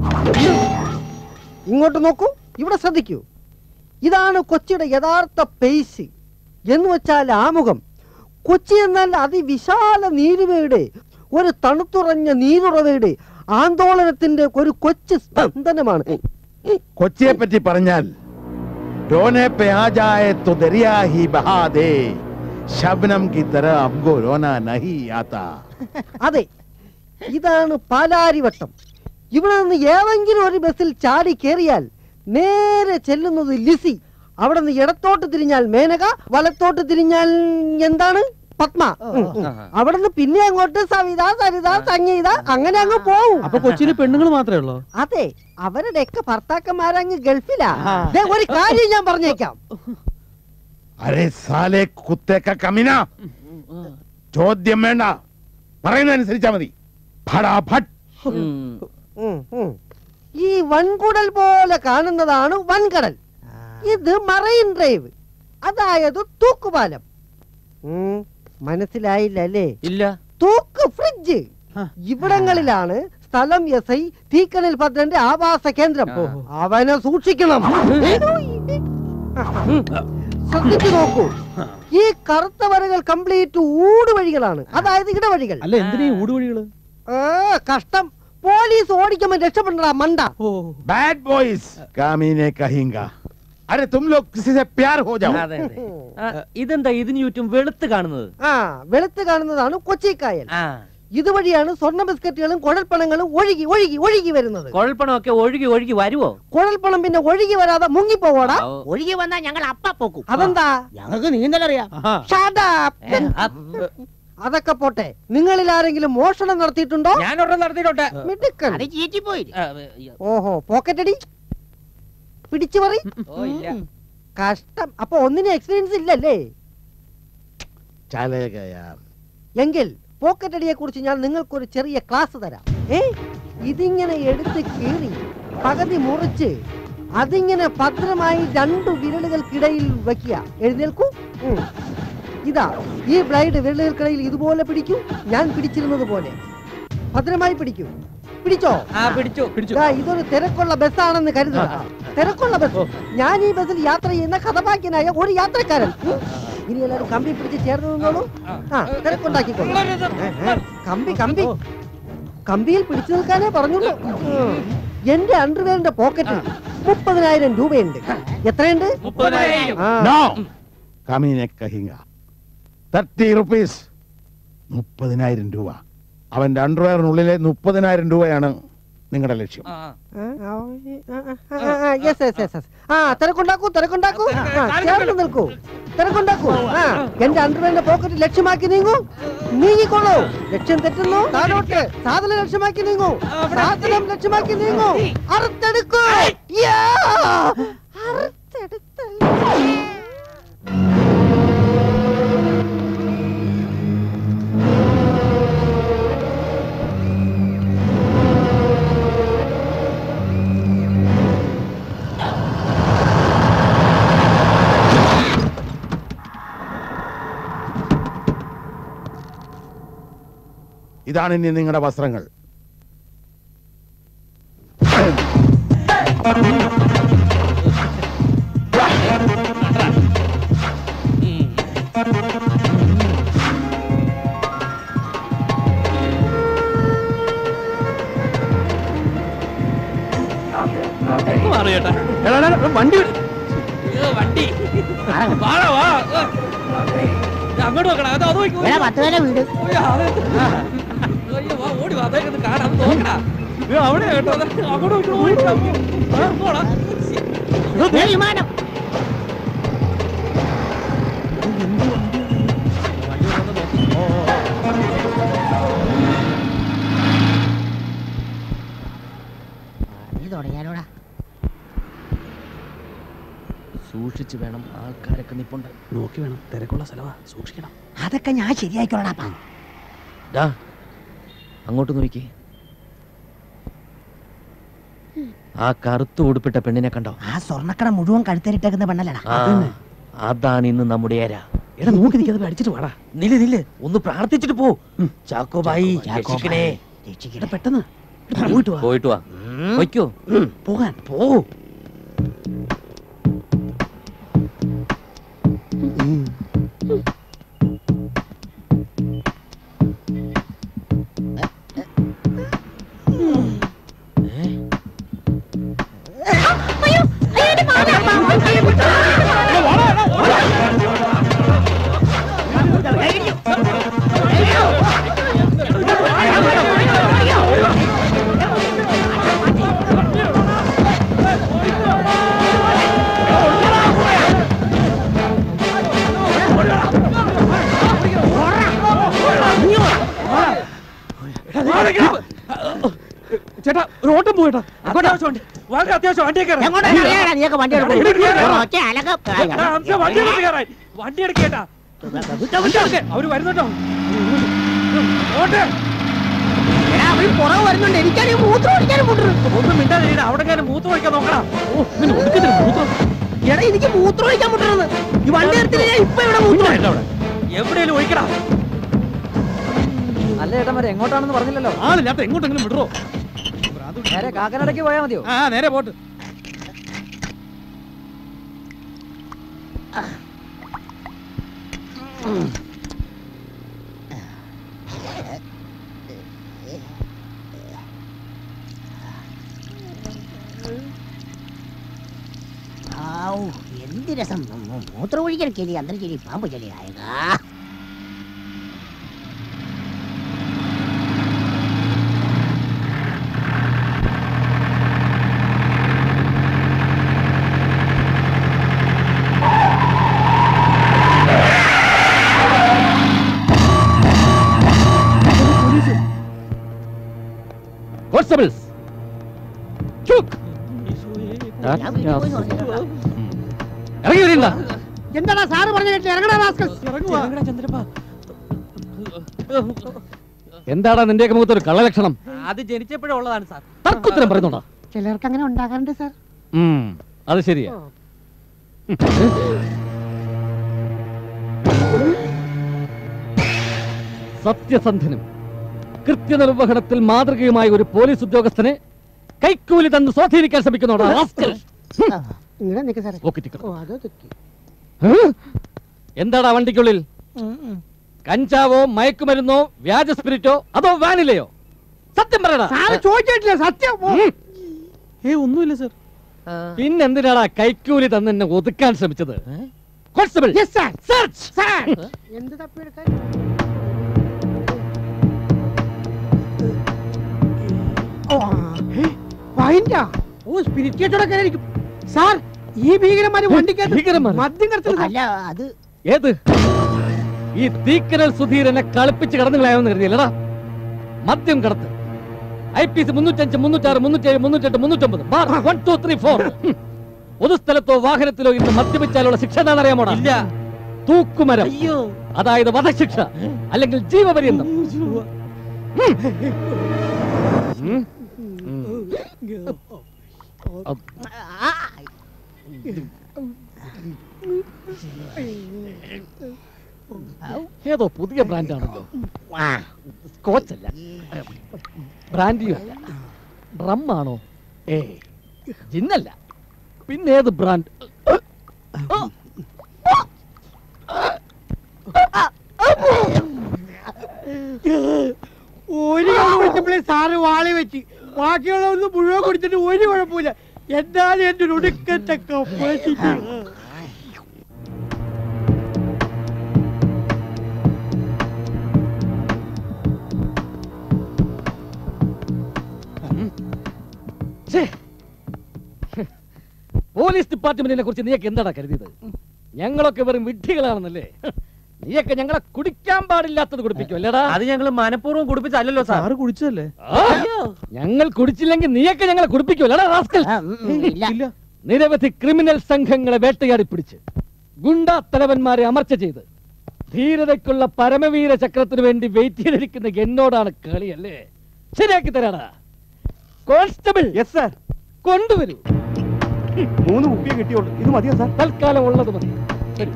ഇങ്ങോട്ട് നോക്കൂ ഇവിടെ ശ്രദ്ധിക്കൂ ഇതാണ് കൊച്ചിയുടെ യഥാർത്ഥ പേസ് എന്ന് വെച്ചാൽ ആമുഖം കൊച്ചി എന്നാൽ അതിവിശാല നീരുവയുടെ ഒരു തണുത്തുറഞ്ഞ നീരുറവയുടെ ആന്തോളനത്തിന്റെ ഒരു കൊച്ചു സ്പന്ദനമാണ് കൊച്ചിയെ പറ്റി പറഞ്ഞാൽ रोने पे आ जाए तो दरिया ही बहा दे शबनम की तरह हमको रोना नहीं आता അതെ ഇതാണ് പാലാരിവട്ടം ഇവിടെ നിന്ന് ഏതെങ്കിലും ഒരു ബസ്സിൽ ചാടി കയറിയാൽ നേരെ ചെല്ലുന്നത് ലിസി അവിടെ നിന്ന് ഇടത്തോട്ട് തിരിഞ്ഞാൽ മേനക വലത്തോട്ട് തിരിഞ്ഞാൽ എന്താണ് പത്മ ഉം, ഉം. അവിടെ നിന്ന് പിന്നെ അങ്ങോട്ട് സവിത സരിത സംഗീത അങ്ങനെ അങ്ങ് പോവും അപ്പൊ കൊച്ചിയില് പെണ്ണുങ്ങൾ മാത്രമേ ഉള്ളൂ അതെ അവരുടെയൊക്കെ ഭർത്താക്കന്മാരങ്ങ് ഗൾഫിലാ ദേ, ഒരു കാര്യം ഞാൻ പറഞ്ഞേക്കാം അരെ സാലെ കുത്തേക്ക കമിന ചോദ്യം വേണ്ട പറയുന്നതനുസരിച്ചാ മതി ഫടാഫട്ട് ഉം, ഉം. ഈ വൻകുടൽ പോലെ കാണുന്നതാണ് വൻകടൽ ഇത് മറൈൻ ഡ്രൈവ് അതായത് തൂക്കുപാലം ഉം, മനസ്സിലായില്ല അല്ലേ ഇല്ല തൂക്ക് ഫ്രിഡ്ജ് ഇവിടങ്ങളിലാണ് സ്ഥലം എസ് ഐ തീക്കണൽ ഭദ്രന്റെ ആവാസ കേന്ദ്രം അവനെ സൂക്ഷിക്കണം ശ്രദ്ധിച്ചു നോക്കൂ ഈ കറുത്ത വരകൾ കംപ്ലീറ്റ് ഊടുവഴികളാണ് അതായത് ഇടവഴികൾ അല്ല എന്തിനാ ഈ ഊടുവഴികള് ആ, കഷ്ടം പോലീസ് ഓടിക്കുമ്പോ രക്ഷപ്പെടണ മണ്ട ഓ बैड बॉयज कामीने कहेंगा अरे तुम लोग किसी से प्यार हो जाओ അതെ അതെ ആ, ഇതെന്താ ഇതിന് ചുറ്റും വെളുത്ത് കാണുന്നത് ആ വെളുത്ത് കാണുന്നതാണ് കൊച്ചിക്കായൽ ആ ഇതുവഴിയാണ് സ്വർണ്ണ ബിസ്ക്കറ്റുകളും കുഴൽപ്പണങ്ങളും ഒഴുകി ഒഴുകി ഒഴുകി വരുന്നത് കുഴൽപ്പണമൊക്കെ ഒഴുകി ഒഴുകി വരുവോ കുഴൽപ്പണം പിന്നെ ഒഴുകി വരാതെ മുങ്ങിപ്പോവാടാ ഓ. ഒഴുകി വന്നാ ഞങ്ങൾ അപ്പ പോക്കും അതെന്താ ഞങ്ങൾക്ക് നീന്തലറിയാം ആഹാ. Shut up. ഏ, ആ, അതൊക്കെ പോട്ടെ നിങ്ങളിൽ ആരെങ്കിലും മോഷണം നടത്തിയിട്ടുണ്ടോ ഞാനൊരെണ്ണം നടത്തിയിട്ടുണ്ട് മിടുക്കൻ അത് ചീറ്റി പോയി ആ, ഓഹോ പോക്കറ്റടി പിടിച്ചു പറി ഓ, ഇല്ല. കഷ്ടം അപ്പൊ ഒന്നിനും എക്സ്പീരിയൻസ് ഇല്ലല്ലേ चलेगा यार എങ്കിൽ പോക്കറ്റടിയെ കുറിച്ച് ഞാൻ നിങ്ങൾക്കൊരു ചെറിയ ക്ലാസ് തരാം ഏ ഇതിങ്ങനെ എടുത്ത് കീറി പകുതി മുറിച്ച് അതിങ്ങനെ ഭദ്രമായി രണ്ടു വിരലുകൾക്കിടയിൽ വയ്ക്കുക എഴുന്നേൽക്കൂ ഉം. ഇതാ ഈ ബ്ലൈഡ് വിരലുകൾക്കിടയിൽ ഇതുപോലെ പിടിക്കൂ ഞാൻ പിടിച്ചിരുന്നത് പോലെ ഭദ്രമായി പിടിക്കൂ പിടിച്ചോ ആ പിടിച്ചു ദാ, ഇതൊരു തിരക്കുള്ള ബസ്സാണെന്ന് കരുതുക തിരക്കുള്ള ബസ് ഞാൻ ഈ ബസ്സിൽ യാത്ര ചെയ്യുന്ന കഥപാക്യനായ ഒരു യാത്രക്കാരൻ ഉം. ഇനി എല്ലാവരും കമ്പി പിടിച്ച് ചേർന്ന് നിന്നോളൂ ആ തിരക്കുണ്ടാക്കിക്കോളൂ ഏ, ഏ, കമ്പി കമ്പി കമ്പിയിൽ പിടിച്ചു നിൽക്കാനേ പറഞ്ഞുള്ളൂ ഉം. എന്റെ അണ്ടർവെയറിന്റെ പോക്കറ്റിൽ മുപ്പതിനായിരം രൂപയുണ്ട് എത്രയുണ്ട് മുപ്പതിനായിരം. ആ, नो കമീനെ കഹിങ്ക തർട്ടി റുപ്പീസ് മുപ്പതിനായിരം രൂപ അവന്റെ അണ്ടർവെയറിനുള്ളിലെ മുപ്പതിനായിരം രൂപയാണ് നിങ്ങളുടെ ലക്ഷ്യം ആ, ആ, ആ, ആ, ആ, ആ, yes, yes, yes, yes. ആ തിരക്കുണ്ടാക്കൂ തിരക്കുണ്ടാക്കൂ ആ, ചേർന്ന് നിൽക്കൂ തിരക്കുണ്ടാക്കൂ ആ എന്റെ അണ്ടർവെയറിന്റെ പോക്കറ്റ് ലക്ഷ്യമാക്കി നീങ്ങൂ നീങ്ങിക്കോളൂ ലക്ഷ്യം തെറ്റുന്നു താഴോട്ട് സാധനം ലക്ഷ്യമാക്കി നീങ്ങൂ സാധനം ലക്ഷ്യമാക്കി നീങ്ങൂ അറുത്തെടുക്കൂ യാ! അറുത്തെടുത്തല്ലോ. ഇതാണ് ഇനി നിങ്ങളുടെ വസ്ത്രങ്ങൾ മാറ് ചേട്ടാ. എടാ, എടാ, എടാ, വണ്ടി വിട്. അയ്യോ, വണ്ടി വാടാ, വാ. ഓ. ഇത് അങ്ങോട്ട് നോക്കണം അത് അത് നോക്കി എടാ പത്ത് പേരെ വീട് അയ്യോ, അത് അയ്യോ, വാ, ഓടി വാ അതൊക്കെ ഒന്ന് കാണാം അത് നോക്കടാ ഇത് അവിടെ കേട്ടോ അത് അങ്ങോട്ട് നോക്കി ഓടിക്കാ പോ. പോടാ ദേ വിമാനം നീ തുടങ്ങിയാലോടാ സൂക്ഷിച്ചു വേണം ആൾക്കാരൊക്കെ നിപ്പുണ്ട് നോക്കി വേണം തിരക്കുള്ള സ്ഥലവാ സൂക്ഷിക്കണം അതൊക്കെ ഞാൻ ശരിയായിക്കോളാപ്പാ ഡാ അങ്ങോട്ട് നോക്കി ആ കറുത്ത് ഉടുപ്പിട്ട പെണ്ണിനെ കണ്ടോ ആ സ്വർണ്ണക്കട മുഴുവൻ കഴുത്തരിട്ടേക്കുന്ന പെണ്ണല്ലടാ ആ, അതാണ് ഇന്ന് നമ്മുടെ ഏര എടാ നോക്കി നിൽക്കാതെ അടിച്ചിട്ട് വാടാ നില്ല് നില്ല് ഒന്ന് പ്രാർത്ഥിച്ചിട്ട് പോ ചാക്കോബായി ചാക്കോ രക്ഷിക്കണേ രക്ഷിക്കണേ. എടാ പെട്ടെന്ന് എടാ, പോയിട്ട് വാ പോയിട്ട് വാ ഉം. വയ്ക്കോ പോകാൻ പോ ചേട്ടാ ഒരു ഓട്ടം പോയിട്ടാ അത്യാവശ്യം വണ്ടി വളരെ അത്യാവശ്യം വണ്ടിയെ കയറാം എങ്ങോട്ടാ അറിയാടാ നീയൊക്കെ വണ്ടി എടുക്കും ഒറ്റ അലക്കം. വണ്ടി എടുത്ത് കയറാൻ വണ്ടി എടുക്കേട്ടാ വണ്ടി എടുക്ക്. അവര് വരുന്നുണ്ടോ ഓട്ടെ എടാ, അവര് പുറകെ വരുന്നുണ്ട് എനിക്കാണെങ്കിൽ മൂത്രം ഒഴിക്കാനും മുട്ടുന്നു ഒന്നും മിണ്ടാതിരിക്കണ അവിടെ ഞാൻ മൂത്ത് വയ്ക്കാൻ നോക്കണം ഓ ഇങ്ങനെ ഒടുക്കത്തിന് മൂത്രം എടാ എനിക്ക് മൂത്രം ഒഴിക്കാൻ മുട്ടുന്നത് ഈ വണ്ടി എടുത്തില്ല ഞാൻ ഇപ്പൊ ഇവിടെ മൂത്രം ഇല്ല അവിടെ എവിടെയെങ്കിലും ഒഴിക്കടാ അല്ല ഏട്ടന്മാരെ എങ്ങോട്ടാണെന്ന് പറഞ്ഞില്ലല്ലോ ആളില്ലാത്ത എങ്ങോട്ടെങ്കിലും വിടറോ നേരെ കാക്കനാടേക്ക് പോയാൽ മതിയോ ആ നേരെ പോട്ട് ആവൂ, എന്ത് രസം മൂ- മൂത്രം ഒഴിക്കൽ ചെലി അന്തരം ചെലി പാമ്പ് ചെലി ആയതാ കോൺസ്റ്റബിൾസ് ഞാൻ വീട്ടിൽ പോയി നോക്കിയതാ. ഇറങ്ങി വരണ്ട എന്താടാ സാറ് പറഞ്ഞ കേട്ടില്ല ഇറങ്ങടാ റാസ്കൽ ഇറങ്ങടാ ചന്ദ്രപ്പ എന്താടാ നിന്റെയൊക്കെ മുഖത്ത് ഒരു കള്ളലക്ഷണം അത് ജനിച്ചപ്പോഴേ ഉള്ളതാണ് സാർ തർക്കുത്തരം പറയുന്നുണ്ടോ ചിലർക്ക് അങ്ങനെ ഉണ്ടാകാറുണ്ട് സാർ ഉം, അത് ശരിയാ സത്യസന്ധനും കൃത്യനിർവഹണത്തിൽ മാതൃകയുമായ ഒരു പോലീസ് ഉദ്യോഗസ്ഥനെ കൈക്കൂലി തന്ന് സ്വാധീനിക്കാൻ ശ്രമിക്കുന്നോടാ rascal. ഇങ്ങനെ നിൽക്ക് സാറേ പോക്കറ്റിക്കർ. ഓ അതോ തെറ്റി ഏ? എന്താടാ വണ്ടിക്കുള്ളിൽ കഞ്ചാവോ മയക്കുമരുന്നോ വ്യാജ സ്പിരിറ്റോ അതോ വാനിലയോ സത്യം പറയടാ സാറ് ചോദിച്ചിട്ടില്ല സത്യം ഉം. ഏ ഒന്നുമില്ല സാർ പിന്നെന്തിനാടാ കൈക്കൂലി തന്നെ എന്നെ ഒതുക്കാൻ ശ്രമിച്ചത് constable yes sir search sir എന്ത് തപ്പിയെടുക്കാൻ ഓ വൈൻഡാ ഓ സ്പിരിറ്റ് കച്ചവടക്കാരായിരിക്കും സാർ ഈ ഭീകരന്മാര് വണ്ടിക്കകത്ത് ഭീകരന്മാര്? മദ്യം കടത്തുന്നു അല്ല അത് ഏത് ഈ തീക്കനൽ സുധീരനെ കളിപ്പിച്ച് കടന്നു കളയാമെന്ന് കരുതിയല്ലടാ മദ്യം കടത്ത് ഐ പി സി മുന്നൂറ്റഞ്ച് മുന്നൂറ്റാറ് മുന്നൂറ്റേഴ് മുന്നൂറ്റെട്ട് മുന്നൂറ്റൊമ്പത് bar one two three four പൊതുസ്ഥലത്തോ വാഹനത്തിലോ ഇന്ന് മദ്യപിച്ചാലുള്ള ശിക്ഷ എന്താണെന്നറിയാമോടാ ഇല്ല തൂക്കുമരം അയ്യോ അതായത് വധശിക്ഷ അല്ലെങ്കിൽ ജീവപര്യന്തം ഉം. ഉം. അത് ഏതോ പുതിയ ബ്രാൻഡാണല്ലോ സ്കോച്ച് അല്ല ബ്രാൻഡിയോ അല്ല റമ്മാണോ ഏ ജിന്നല്ല പിന്നെ ഏത് ബ്രാൻഡ് ഒരു കള്ള് കുടിച്ചപ്പോഴേ സാറ് വാളി വെച്ച് ബാക്കിയുള്ളതൊന്നും മുഴുവൻ കുടിച്ചിട്ട് ഒരു കുഴപ്പമില്ല എന്നാലും എന്റെ ഒടുക്കത്തെ കപ്പാസിറ്റി ഛേ. പോലീസ് ഡിപ്പാർട്ട്മെന്റിനെ കുറിച്ച് നീയൊക്കെ എന്താടാ കരുതിയത് ഞങ്ങളൊക്കെ വെറും വിഡ്ഢികളാണെന്നല്ലേ നീയൊക്കെ ഞങ്ങളെ കുടിക്കാൻ പാടില്ലാത്തത് കുടിപ്പിക്കും അല്ലേടാ അത് ഞങ്ങൾ മനഃപൂർവ്വം കുടിപ്പിച്ചല്ലോ സാർ കുടിച്ചല്ലേ ഞങ്ങൾ കുടിച്ചില്ലെങ്കിൽ നീയൊക്കെ ഞങ്ങളെ കുടിപ്പിക്കുമല്ലടാ റാസ്കൽ ആ, ഉം, ഉം, ഇല്ല നിരവധി ക്രിമിനൽ സംഘങ്ങളെ വേട്ടയാടി പിടിച്ച് ഗുണ്ടാ തലവന്മാരെ അമർച്ച ചെയ്ത് ധീരതയ്ക്കുള്ള പരമവീര ചക്രത്തിന് വേണ്ടി വെയിറ്റ് ചെയ്തിരിക്കുന്ന എന്നോടാണ് കളി അല്ലേ ശരിയാക്കി തരാടാ കോൺസ്റ്റബിൾ യെസ് സാർ കൊണ്ടുവരൂ മൂന്ന് കുപ്പിയെ കിട്ടിയുള്ളൂ ഇത് മതിയോ സാർ തൽക്കാലം ഉള്ളത് മതി ശരി.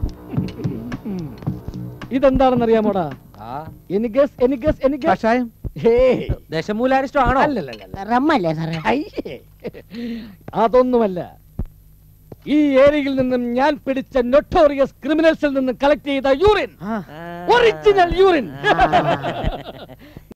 ഇതെന്താണെന്ന് അറിയാമോടാ any guess any guess any guess കഷായം ഹേയ്. ദശമൂലാരിഷ്ടം ആണോ അല്ലല്ലല്ല. റമ്മല്ലേ സാറേ അയ്യേ. അതൊന്നുമല്ല ഈ ഏരിയയിൽ നിന്നും ഞാൻ പിടിച്ച നൊട്ടോറിയസ് ക്രിമിനൽസിൽ നിന്നും കളക്ട് ചെയ്ത യൂറിൻ ഒറിജിനൽ യൂറിൻ